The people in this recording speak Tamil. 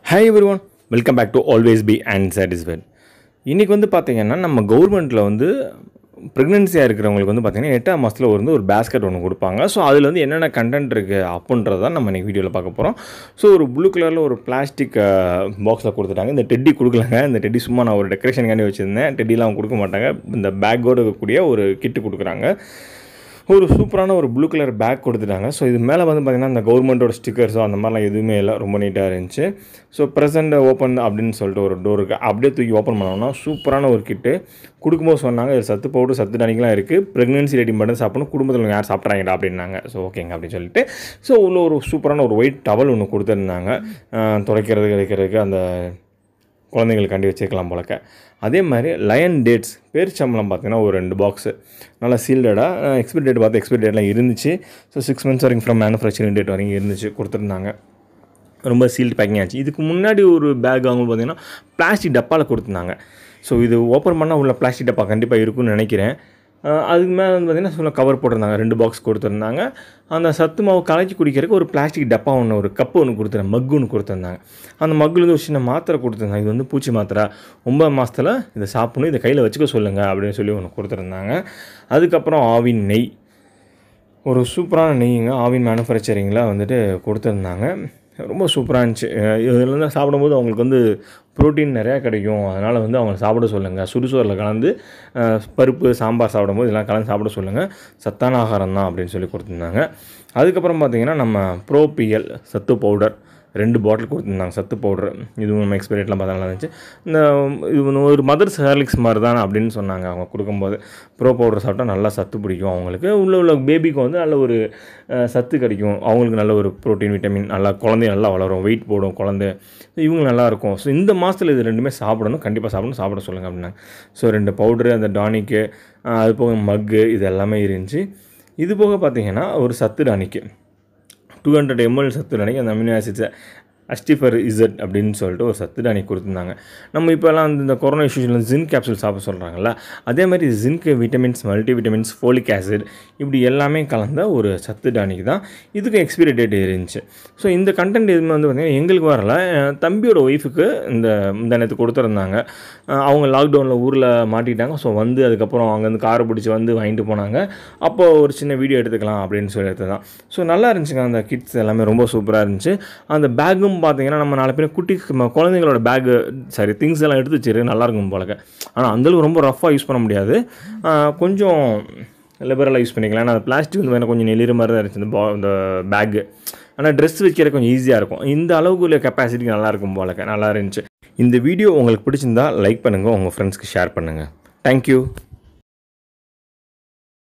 hi everyone welcome back to always be and satisfied இன்றைக்கி வந்து பார்த்தீங்கன்னா நம்ம கவர்மெண்ட்டில் வந்து ப்ரெக்னென்சியாக இருக்கிறவங்களுக்கு வந்து பார்த்தீங்கன்னா எட்டாம் மாதத்தில் ஒரு வந்து ஒரு பேஸ்கெட் ஒன்று கொடுப்பாங்க ஸோ அதில் வந்து என்னென்ன கண்டென்ட் இருக்குது அப்படின்றத நம்ம இன்றைக்கி வீடியோவில் பார்க்க போகிறோம் ஸோ ஒரு ப்ளூ கலரில் ஒரு பிளாஸ்டிக் பாக்ஸில் கொடுத்துட்டாங்க இந்த டெட்டி கொடுக்கலங்க இந்த டெட்டி சும்மா நான் ஒரு டெக்கரேஷனுக்காண்டி வச்சுருந்தேன் டெட்டிலாம் அவங்க கொடுக்க மாட்டாங்க இந்த பேக்கோடு இருக்கக்கூடிய ஒரு கிட்டு கொடுக்குறாங்க ஒரு சூப்பரான ஒரு ப்ளூ கலர் பேக் கொடுத்துட்டாங்க ஸோ இது மேலே வந்து பார்த்திங்கன்னா இந்த கவர்மெண்ட்டோட ஸ்டிக்கர்ஸோ அந்த மாதிரிலாம் எதுவுமே இல்லை ரொம்ப நீட்டாக இருந்துச்சு ஸோ ப்ரெசென்ட் ஓப்பன் அப்படின்னு சொல்லிட்டு ஒரு டோர் இருக்குது அப்படியே தூக்கி ஓப்பன் பண்ணோம்னா சூப்பரான ஒரு கிட்டு கொடுக்கும்போது சொன்னாங்க இது சத்து பவுடர் சத்து டானிக்லாம் இருக்குது ப்ரெக்னென்சி ரெடி மட்டும் சாப்பிடணும் குடும்பத்தில் யார் சாப்பிட்றாங்கடா அப்படின்னாங்க ஸோ ஓகேங்க அப்படின்னு சொல்லிட்டு ஸோ உள்ள ஒரு சூப்பரான ஒரு ஒயிட் டவல் ஒன்று கொடுத்துருந்தாங்க அஹ் துடைக்கிறது கிடைக்கிறதுக்கு அந்த குழந்தைங்களுக்காண்டி வச்சுக்கலாம் போலக்க அதே மாதிரி லயன் டேட்ஸ் பேரிச்சம்பளம் பார்த்தீங்கன்னா ஒரு ரெண்டு பாக்ஸு நல்லா சீல்டடாக எக்ஸ்பைரி டேட் பார்த்து எக்ஸ்பைரி டேட்லாம் இருந்துச்சு ஸோ சிக்ஸ் மந்த்ஸ் வரைக்கும் ஃப்ரம் மேனுஃபேக்சரிங் டேட் வரைக்கும் இருந்துச்சு கொடுத்துருந்தாங்க ரொம்ப சீல்டு பேக்கிங் ஆச்சு இதுக்கு முன்னாடி ஒரு பேக் வாங்க பார்த்தீங்கன்னா பிளாஸ்டிக் டப்பாவில் கொடுத்துருந்தாங்க ஸோ இது ஓப்பன் பண்ணால் உள்ள பிளாஸ்டிக் டப்பா கண்டிப்பாக இருக்கும்னு நினைக்கிறேன் அஹ் அதுக்கு மேலே வந்து பார்த்திங்கன்னா சொல்ல கவர் போட்டிருந்தாங்க ரெண்டு பாக்ஸ் கொடுத்துருந்தாங்க அந்த சத்து மாவு கலக்கி குடிக்கிறதுக்கு ஒரு பிளாஸ்டிக் டப்பா ஒன்று ஒரு கப்பு ஒன்று கொடுத்துருந்தாங்க மக்கு ஒன்று கொடுத்துருந்தாங்க அந்த மக்கில் வந்து ஒரு சின்ன மாத்திரை கொடுத்துருந்தாங்க இது வந்து பூச்சி மாத்திரை ஒன்பது மாதத்தில் இதை சாப்பிடணும் இதை கையில் வச்சுக்க சொல்லுங்கள் அப்படின்னு சொல்லி ஒன்று கொடுத்துருந்தாங்க அதுக்கப்புறம் ஆவின் நெய் ஒரு சூப்பரான நெய்யுங்க ஆவின் மேனுஃபேக்சரிங்கில் வந்துட்டு கொடுத்துருந்தாங்க ரொம்ப சூப்பராக இருந்துச்சு அஹ் இதுலேருந்து சாப்பிடும்போது அவங்களுக்கு வந்து ப்ரோட்டீன் நிறையா கிடைக்கும் அதனால் வந்து அவங்க சாப்பிட சொல்லுங்கள் சுடுசோரில் கலந்து அஹ், பருப்பு சாம்பார் சாப்பிடும்போது இதெல்லாம் கலந்து சாப்பிட சொல்லுங்கள் சத்தான ஆகாரம் தான் அப்படின்னு சொல்லி கொடுத்துருந்தாங்க அதுக்கப்புறம் பார்த்திங்கன்னா நம்ம ப்ரோபிஎல் சத்து பவுடர் ரெண்டு பாட்டில் கொடுத்துருந்தாங்க சத்து பவுடர் இதுவும் நம்ம எக்ஸ்பைரேட்லாம் பார்த்தா நல்லா இருந்துச்சு இந்த இது வந்து ஒரு மதர்ஸ் ஹேர்லிக்ஸ் மாதிரி தான் அப்படின்னு சொன்னாங்க அவங்க கொடுக்கும்போது ப்ரோ பவுடர் சாப்பிட்டா நல்லா சத்து பிடிக்கும் அவங்களுக்கு உள்ள உள்ள பேபிக்கு வந்து நல்ல ஒரு அஹ், சத்து கிடைக்கும் அவங்களுக்கு நல்ல ஒரு ப்ரோட்டீன் விட்டமின் நல்லா குழந்தை நல்லா வளரும் வெயிட் போடும் குழந்தை இவங்க நல்லா இருக்கும் ஸோ இந்த மாதத்தில் இது ரெண்டுமே சாப்பிடணும் கண்டிப்பாக சாப்பிடணும் சாப்பிட சொல்லுங்கள் அப்படின்னாங்க ஸோ ரெண்டு பவுட்ரு அந்த டானிக்கு அது போக மக்கு இது எல்லாமே இருந்துச்சு இது போக பார்த்தீங்கன்னா ஒரு சத்து டானிக்கு டூ ஹண்ட்ரட் எம்எல் சத்து டானிக் அந்த அமினோ ஆசிட்ஸை அஸ்டிஃபர் இசட் அப்படின்னு சொல்லிட்டு ஒரு சத்து டானிக் கொடுத்துருந்தாங்க நம்ம இப்போல்லாம் வந்து இந்த கொரோனா இஷ்யூஸில் ஜின் கேப்சூல் சாப்பிட சொல்கிறாங்கல்ல அதே மாதிரி zinc vitamins multi vitamins folic acid இப்படி எல்லாமே கலந்த ஒரு சத்து டானிக் தான் இதுக்கு எக்ஸ்பிரி டேட் இருந்துச்சு ஸோ இந்த கண்டென்ட் எதுவுமே வந்து பார்த்திங்கன்னா எங்களுக்கு வரல என் தம்பியோட ஒய்ஃபுக்கு இந்த இந்த நேரத்து கொடுத்துருந்தாங்க அஹ் அவங்க லாக்டவுனில் ஊரில் மாட்டிட்டாங்க ஸோ வந்து அதுக்கப்புறம் அங்கேருந்து காரை பிடிச்சி வந்து வாங்கிட்டு போனாங்க அப்போ ஒரு சின்ன வீடியோ எடுத்துக்கலாம் அப்படின்னு சொல்லி எடுத்து தான் ஸோ நல்லா இருந்துச்சுங்க அந்த கிட்ஸ் எல்லாமே ரொம்ப சூப்பராக இருந்துச்சு அந்த பேக்கும் பார்த்தீங்கன்னா நம்ம நாலு பேர் குட்டி ம- குழந்தைங்களோட பேக்கு சாரி திங்ஸ் எல்லாம் எடுத்து வச்சிரு நல்லா இருக்கும் போலக்க ஆனால் அந்தளவுக்கு ரொம்ப ரஃப்பாக யூஸ் பண்ண முடியாது அஹ் கொஞ்சம் லிபரலாக யூஸ் பண்ணிக்கலாம் ஏன்னா அந்த பிளாஸ்டிக் வந்து வேணா கொஞ்சம் நெளிற மாதிரி தான் இருந்துச்சு இந்த பா இந்த பேக்கு ஆனால் ட்ரெஸ் வைக்கிற கொஞ்சம் ஈஸியாக இருக்கும் இந்த அளவுக்கு உள்ள கெப்பாசிட்டி நல்லா இருக்கும் போலக்க நல்லா இருந்துச்சு இந்த வீடியோ உங்களுக்கு பிடிச்சிருந்தா லைக் பண்ணுங்கள் உங்கள் ஃப்ரெண்ட்ஸ்க்கு ஷேர் பண்ணுங்கள் தேங்க்யூ